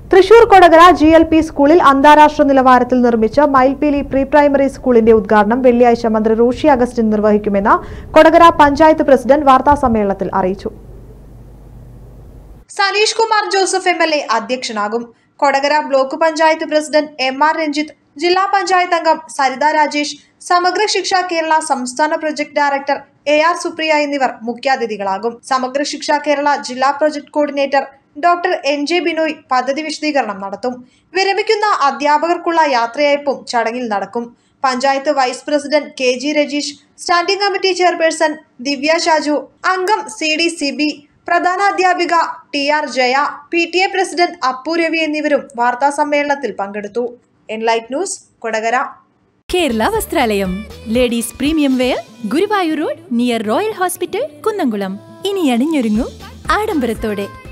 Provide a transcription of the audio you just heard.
Thrissur Kodakara G L P സ്കൂളിൽ അന്താരാഷ്ട്ര നിലവാരത്തിൽ നിർമ്മിച്ച മയിൽപീലി പ്രീ പ്രൈമറി സ്കൂളിന്റെ ഉദ്ഘാടനം വെള്ളിയാഴ്ച മന്ത്രി റോഷി അഗസ്റ്റിൻ നിർവഹിക്കുമെന്ന് കൊടകര പഞ്ചായത്ത് പ്രസിഡന്റ് വാർത്താസമ്മേളനത്തിൽ അറിയിച്ചു Saneesh Kumar Joseph M L A അധ്യക്ഷനാകും Kodakara block panchayat president M R Ranjith ജില്ലാ പഞ്ചായത്ത് അംഗം സരിത രാജേഷ് സമഗ്ര ശിക്ഷ കേരള സംസ്ഥാന project director A R Supriya എന്നിവർ മുഖ്യാതിഥികളാകും സമഗ്ര ശിക്ഷ കേരള ജില്ലാ project coordinator doctor N J Binoy പദ്ധതി വിശദീകരണം നടത്തും വിരമിക്കുന്ന അധ്യാപകർക്കുള്ള യാത്രയയപ്പും ചടങ്ങിൽ നടക്കും panchayat vice president K G Rajeesh standing committee chairperson ദിവ്യ ഷാജു അംഗം സി ഡി സിബി പ്രധാന അധ്യാപിക T R Jaya P T A president Appu Ravi എന്നിവരും വാർത്താ സമ്മേളനത്തിൽ പങ്കെടുത്തു Enlight News Kodakara Kerala Vasthralayam ladies premium wear Guruvayur road near royal hospital Kunnamkulam ഇനി അണിഞ്ഞൊരുങ്ങൂ ആഡംബരത്തോടെ